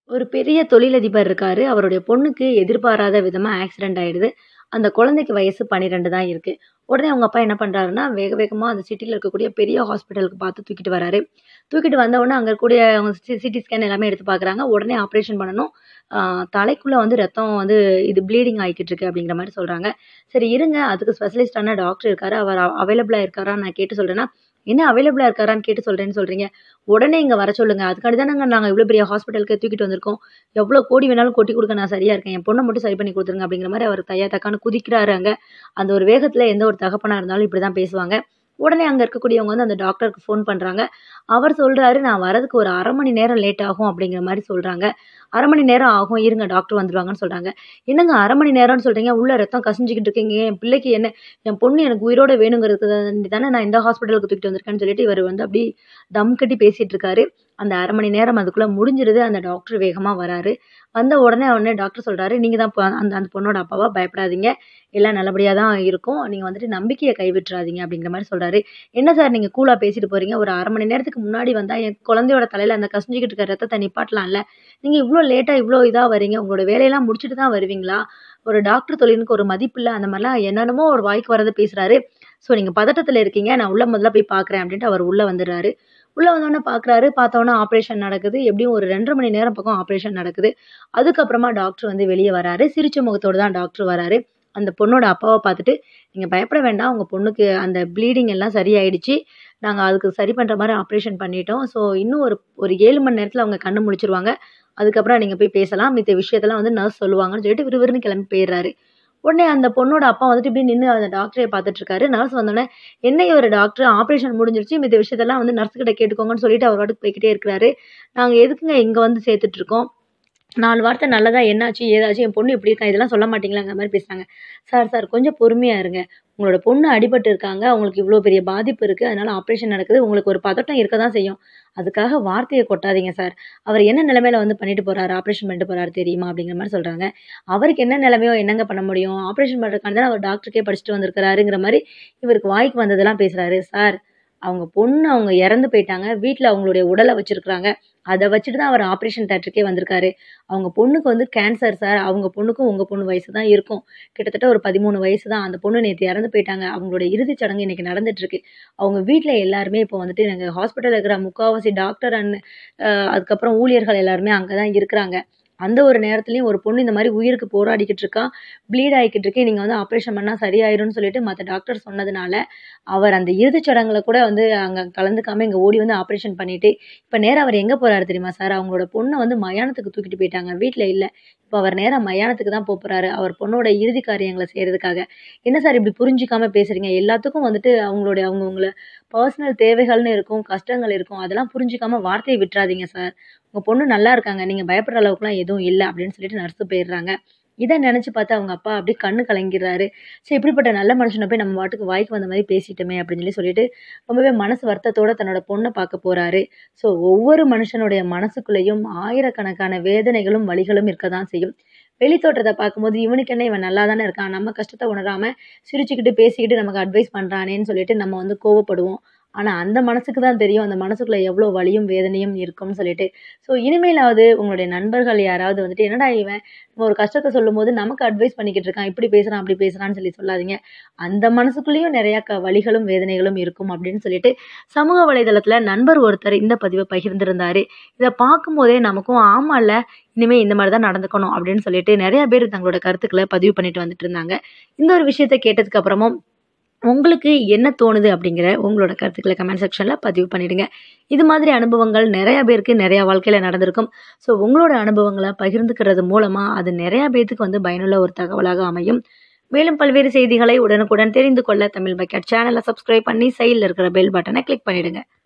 ஒரு பெரிய தொழிலதிபர் இருக்காரு. அவருடைய பொண்ணுக்கு எதிர்பாராத விதமா ஆக்சிடென்ட் ஆயிடுது. அந்த குழந்தைக்கு வயசு 12 தான் இருக்கு. உடனே அவங்க அப்பா என்ன பண்றாருன்னா, வேக வேகமா அந்த சிட்டில இருக்கக்கூடிய பெரிய ஹாஸ்பிட்டலுக்கு பார்த்து தூக்கிட்டு வராரு. தூக்கிட்டு வந்த உடனே அங்க இருக்கக்கூடிய அவங்க சி சிடி ஸ்கேன் எல்லாமே எடுத்து பார்க்குறாங்க. உடனே ஆப்ரேஷன் பண்ணணும். ஆ தலைக்குள்ள வந்து ரத்தம் வந்து இது ப்ளீடிங் ஆயிக்கிட்டு இருக்கு அப்படிங்கிற மாரி சொல்றாங்க. சரி இருங்க, அதுக்கு ஸ்பெஷலிஸ்ட்டான டாக்டர் இருக்காரு. அவர் அவைலபிளா இருக்காரான்னு நான் கேட்டு சொல்றேன்னா, என்ன அவைலபிளா இருக்காரான்னு கேட்டு சொல்றேன்னு சொல்றீங்க? உடனே இங்க வர சொல்லுங்க. அதுக்காண்டி தானங்க நாங்க இவ்ளோ பெரிய ஹாஸ்பிட்டலுக்கு தூக்கிட்டு வந்திருக்கோம். எவ்ளோ கோடி வேணாலும் கொட்டி குடுக்க நான் சரியா இருக்கேன். என் பொண்ண மட்டும் சரி பண்ணி குடுத்துருங்க அப்படிங்கிற மாரி அவர் தையா தக்கான்னு குதிக்கிறாரு அங்க. அந்த ஒரு வேகத்துல எந்த ஒரு தகப்பனா இருந்தாலும் இப்படிதான் பேசுவாங்க. உடனே அங்க இருக்கக்கூடியவங்க வந்து அந்த டாக்டருக்கு ஃபோன் பண்றாங்க. அவர் சொல்றாரு, "நான் வரதுக்கு ஒரு 1/2 மணி நேரம் லேட் ஆகும்" அப்படிங்கிற மாரி சொல்றாங்க. 1/2 மணி நேரம் ஆகும். இருங்க டாக்டர் வந்துருவாங்கன்னு சொல்றாங்க. என்னங்க 1/2 மணி நேரம்னு சொல்றீங்க? உள்ள ரத்தம் கசிஞ்சுகிட்டு இருக்குங்க. என் பிள்ளைக்கு என்ன என் பொண்ணு எனக்கு உயிரோட வேணுங்கிறதுக்காண்டி தானே நான் இந்த ஹாஸ்பிட்டலுக்கு தூக்கிட்டு வந்திருக்கேன்னு சொல்லிட்டு இவரு வந்து அப்படியே தம் கட்டி பேசிட்டு இருக்காரு. அந்த 1/2 மணி நேரம் அதுக்குள்ள முடிஞ்சிருது. அந்த டாக்டர் வேகமா வராரு. வந்த உடனே உடனே டாக்டர் சொல்றாரு, "நீங்க தான் ப அந்த அந்த பொண்ணோட அப்பாவா? பயப்படாதீங்க. எல்லாம் நல்லபடியா தான் இருக்கும். நீங்க வந்துட்டு நம்பிக்கைய கைவிட்றாதீங்க" அப்படிங்கிற மாரி சொல்றாரு. "என்ன சார் நீங்க கூலா பேசிட்டு போறீங்க? ஒரு 1/2 மணி நேரத்துக்கு முன்னாடி வந்தா என் குழந்தையோட தலையில அந்த கசிஞ்சுகிட்டு இருக்க ரத்தத்த நிப்பாட்டலாம்ல. நீங்க இவ்ளோ லேட்டா இவ்ளோ இதா வரீங்க. உங்களோட வேலையெல்லாம் முடிச்சுட்டு தான் வருவீங்களா? ஒரு டாக்டர் தொழிலுக்கு ஒரு மதிப்பில்ல." அந்த மாரிலாம் என்னென்னமோ ஒரு வாய்க்கு வர்றத பேசுறாரு. "ஸோ நீங்க பதட்டத்துல இருக்கீங்க. நான் உள்ள முதல்ல போய் பார்க்குறேன்" அப்படின்ட்டு அவர் உள்ள வந்துடுறாரு. உள்ள வந்தோனே பார்க்குறாரு. பார்த்தோனே ஆப்ரேஷன் நடக்குது. எப்படியும் ஒரு 2 1/2 மணி நேரம் பக்கம் ஆப்ரேஷன் நடக்குது. அதுக்கப்புறமா டாக்டர் வந்து வெளிய வராரு. சிரிச்ச முகத்தோட தான் டாக்டர் வராரு. அந்த பொண்ணோட அப்பாவ பார்த்துட்டு, "நீங்க பயப்பட வேண்டாம். உங்க பொண்ணுக்கு அந்த ப்ளீடிங் எல்லாம் சரியாயிடுச்சு. நாங்க அதுக்கு சரி பண்ற மாரி ஆப்ரேஷன் பண்ணிட்டோம். ஸோ இன்னும் ஒரு ஒரு 7 மணி நேரத்துல அவங்க கண்ணு முழிச்சுருவாங்க. அதுக்கப்புறம் நீங்க போய் பேசலாம். மித்த விஷயத்தெல்லாம் வந்து நர்ஸ் சொல்லுவாங்கன்னு" சொல்லிட்டு விறுவிறுன்னு கிளம்பி போயிர்றாரு. உடனே அந்த பொண்ணோட அப்பா வந்துட்டு இப்படியே நின்னு அந்த டாக்டரயே பார்த்துட்டு இருக்காரு. நர்ஸ் வந்தோனே, "என்ன இவரு டாக்டர் ஆப்ரேஷன் முடிஞ்சிருச்சு. மித்த விஷயத்தெல்லாம் வந்து நர்ஸ் கிட்ட கேட்டுக்கோங்கன்னு" சொல்லிட்டு அவர் பாட்டுக்கு போய்க்கிட்டே இருக்கிறாரு. "நாங்க எதுக்குங்க இங்க வந்து சேர்த்துட்டு இருக்கோம். 4 வார்த்தை நல்லதா என்னாச்சு? ஏதாச்சு? என் பொண்ணு இப்படி இருக்கா? இதெல்லாம் சொல்ல மாட்டீங்களாங்கிற மாரி பேசுறாங்க. "சார் சார் கொஞ்சம் பொறுமையா இருங்க. உங்களோட பொண்ணு அடிபட்டு இருக்காங்க. அவங்களுக்கு இவ்ளோ பெரிய பாதிப்பு இருக்கு. அதனால ஆப்ரேஷன் நடக்குது. உங்களுக்கு ஒரு பதட்டம் இருக்க தான் செய்யும். அதுக்காக வார்த்தைய கொட்டாதீங்க சார். அவர் என்ன நிலைமையில வந்து பண்ணிட்டு போறாரு? ஆப்ரேஷன் பண்ணிட்டு போறாரு தெரியுமா?" அப்படிங்கிற மாரி சொல்றாங்க. அவருக்கு என்ன நிலைமையோ என்னங்க பண்ண முடியும்? ஆப்ரேஷன் பண்றதுக்காண்டி தானே அவர் டாக்டருக்கே படிச்சுட்டு வந்திருக்காருங்கிற மாரி இவருக்கு வாய்க்கு வந்ததெல்லாம் பேசுறாரு. "சார் அவங்க பொண்ணு அவங்க இறந்து போயிட்டாங்க. வீட்ல அவங்களுடைய உடல வச்சிருக்காங்க. அத வச்சுட்டு தான் அவர் ஆப்ரேஷன் தியேட்டருக்கே வந்திருக்காரு. அவங்க பொண்ணுக்கு வந்து கேன்சர் சார். அவங்க பொண்ணுக்கும் உங்க பொண்ணு வயசு தான் இருக்கும். கிட்டத்தட்ட ஒரு 13 வயசு தான். அந்த பொண்ணு நேத்து இறந்து போயிட்டாங்க. அவங்களோட இறுதிச் சடங்கு இன்னைக்கு நடந்துட்டு இருக்கு. அவங்க வீட்ல எல்லாருமே இப்போ வந்துட்டு எங்க ஹாஸ்பிட்டல்ல இருக்கிற முக்காவாசி டாக்டர் அண்ட் அ அதுக்கப்புறம் ஊழியர்கள் எல்லாருமே அங்க தான் இருக்கிறாங்க. அந்த ஒரு நேரத்துலயும் ஒரு பொண்ணு இந்த மாரி உயிருக்கு போராடிக்கிட்டு இருக்கா. ப்ளீட் ஆயிக்கிட்டு இருக்கு. நீங்க வந்து ஆப்ரேஷன் பண்ணா சரியாயிரும்னு சொல்லிட்டு மத்த டாக்டர் சொன்னதுனால, அவர் அந்த இறுதிச் சடங்குல கூட வந்து அங்க கலந்துக்காம இங்க ஓடி வந்து ஆப்ரேஷன் பண்ணிட்டு, இப்ப நேரா அவர் எங்க போறாரு தெரியுமா சார்? அவங்களோட பொண்ண வந்து மயானத்துக்கு தூக்கிட்டு போயிட்டாங்க. வீட்ல இல்ல. இப்ப அவர் நேரா மயானத்துக்கு தான் போப்போறாரு. அவர் பொண்ணோட இறுதி காரியங்கள செய்றதுக்காக. என்ன சார் இப்படி புரிஞ்சுக்காம பேசுறீங்க? எல்லாத்துக்கும் வந்துட்டு அவங்களுடைய அவங்கவங்கள பர்சனல் தேவைகள்னு இருக்கும். கஷ்டங்கள் இருக்கும். அதெல்லாம் புரிஞ்சுக்காம வார்த்தைய விட்றாதீங்க சார். உங்க பொண்ணு நல்லா இருக்காங்க. நீங்க பயப்படுற அளவுக்குலாம் எதுவும் இல்ல" அப்படின்னு சொல்லிட்டு நர்ஸ் போயிர்றாங்க. இத நெனச்சு பார்த்து அவங்க அப்பா அப்படியே கண்ணு கலங்கிர்றாரு. "ச்சே இப்படிப்பட்ட நல்ல மனுஷன போய் நம்ம பாட்டுக்கு வாய்க்கு வந்த மாரி பேசிட்டோமே" அப்படின்னு சொல்லி சொல்லிட்டு ரொம்பவே மனசு வருத்தத்தோட தன்னோட பொண்ண பார்க்க போறாரு. ஸோ ஒவ்வொரு மனுஷனுடைய மனசுக்குள்ளேயும் ஆயிரக்கணக்கான வேதனைகளும், வலிகளும் இருக்க தான் செய்யும். வெளி தோற்றத்த பார்க்கும்போது, "இவனுக்கு என்ன இவன் நல்லா தானே இருக்கான். நம்ம கஷ்டத்த உணராம சிரிச்சுக்கிட்டு, பேசிக்கிட்டு நமக்கு அட்வைஸ் பண்றானேன்னு" சொல்லிட்டு நம்ம வந்து கோவப்படுவோம். ஆனா அந்த மனசுக்கு தான் தெரியும். அந்த மனசுக்குள்ள எவ்ளோ வலியும், வேதனையும் இருக்கும்னு சொல்லிட்டு. ஸோ இனிமேலாவது உங்களுடைய நண்பர்கள் யாராவது வந்துட்டு, "என்னடா இவன் நம்ம ஒரு கஷ்டத்த சொல்லும்போது நமக்கு அட்வைஸ் பண்ணிக்கிட்டு இருக்கான். இப்படி பேசுறான், அப்படி பேசுறான்னு" சொல்லி சொல்லாதீங்க. அந்த மனசுக்குள்ளேயும் நெறைய க வலிகளும், வேதனைகளும் இருக்கும் அப்படின்னு சொல்லிட்டு சமூக வலைதளத்துல நண்பர் ஒருத்தர் இந்த பதிவ பகிர்ந்திருந்தாரு. இத பார்க்கும்போதே நமக்கும் ஆமால்ல, இனிமே இந்த மாரி தான் நடந்துக்கணும் அப்படின்னு சொல்லிட்டு நெறைய பேர் தங்களோட கருத்துக்கள பதிவு பண்ணிட்டு வந்துட்டு இருந்தாங்க. இந்த ஒரு விஷயத்த கேட்டதுக்கு அப்புறமும் உங்களுக்கு என்ன தோணுது? அப்படிங்கிற உங்களோட கருத்துக்கள கமெண்ட் செக்ஷன்ல பதிவு பண்ணிடுங்க. இது மாதிரி அனுபவங்கள் நெறைய பேருக்கு நெறைய வாழ்க்கையில நடந்திருக்கும். ஸோ உங்களோட அனுபவங்கள பகிர்ந்துக்கிறது மூலமா அது நெறைய பேத்துக்கு வந்து பயனுள்ள ஒரு தகவலாக அமையும். மேலும் பல்வேறு செய்திகளை உடனுக்குடன் தெரிந்து கொள்ள தமிழ் பக்கெட் சேனல சப்ஸ்கிரைப் பண்ணி சைடுல இருக்கிற பெல் பட்டன கிளிக் பண்ணிடுங்க.